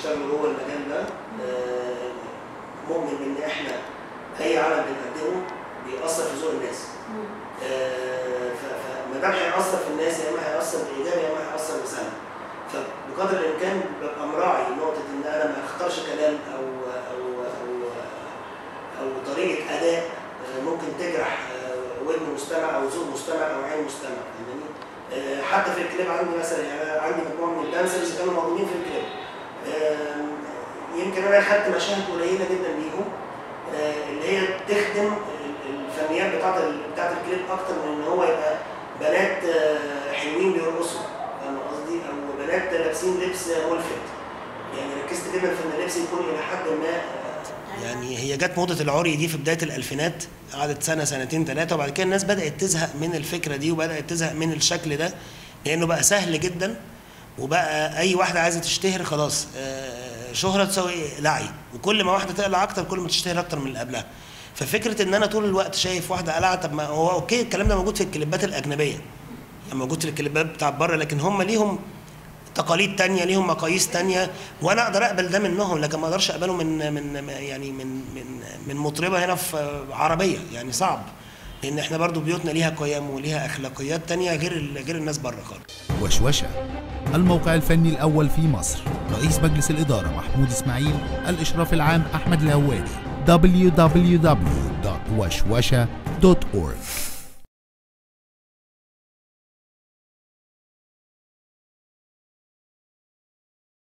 بيشتغلوا جوه المجال ده آه، مؤمن ان احنا اي عمل بنقدمه بيأثر في ذوق الناس آه، ف- فما دام هيأثر في الناس يا اما هيأثر بايجابي يا اما هيأثر بسلب فبقدر الامكان ببقى مراعي نقطه ان انا ما اختارش كلام او او او او طريقه اداء آه، ممكن تجرح آه، ودن مستمع او ذوق مستمع او عين مستمع فاهماني؟ آه، حتى في الكليب عندي مثلا يعني أنا عندي مجموعه من الدانسرز كانوا موجودين في الكليب آم، يمكن انا خدت مشاهد قليله جدا ليهم آه، اللي هي تخدم ال- الفنيات بتاعت ال- بتاعت الكليب اكتر من ان هو يبقى بنات آه، حلوين بيرقصوا فاهم قصدي او بنات لابسين لبس ملفت يعني ركزت جدا في ان اللبس يكون الى حد ما يعني هي جت موضه العري دي في بدايه الالفينات قعدت سنه سنتين ثلاثه وبعد كده الناس بدات تزهق من الفكره دي وبدات تزهق من الشكل ده لانه بقى سهل جدا وبقى اي واحده عايزه تشتهر خلاص آه، شهره تساوي لعي وكل ما واحده تقلع اكتر كل ما تشتهر اكتر من اللي قبلها ففكره ان انا طول الوقت شايف واحده قلعه طب ما هو اوكي الكلام ده موجود في الكليبات الاجنبيه يعني موجود في الكليبات بتاع بره لكن هم ليهم تقاليد تانية ليهم مقاييس تانية وانا اقدر اقبل ده منهم لكن ما اقدرش اقبله من من يعني من من من مطربه هنا في عربيه يعني صعب لان احنا برضو بيوتنا ليها قيم وليها اخلاقيات تانية غير ال- غير الناس بره خالص وشوشة الموقع الفني الأول في مصر رئيس مجلس الإدارة محمود إسماعيل الإشراف العام أحمد الهوادي www.وشوشة.org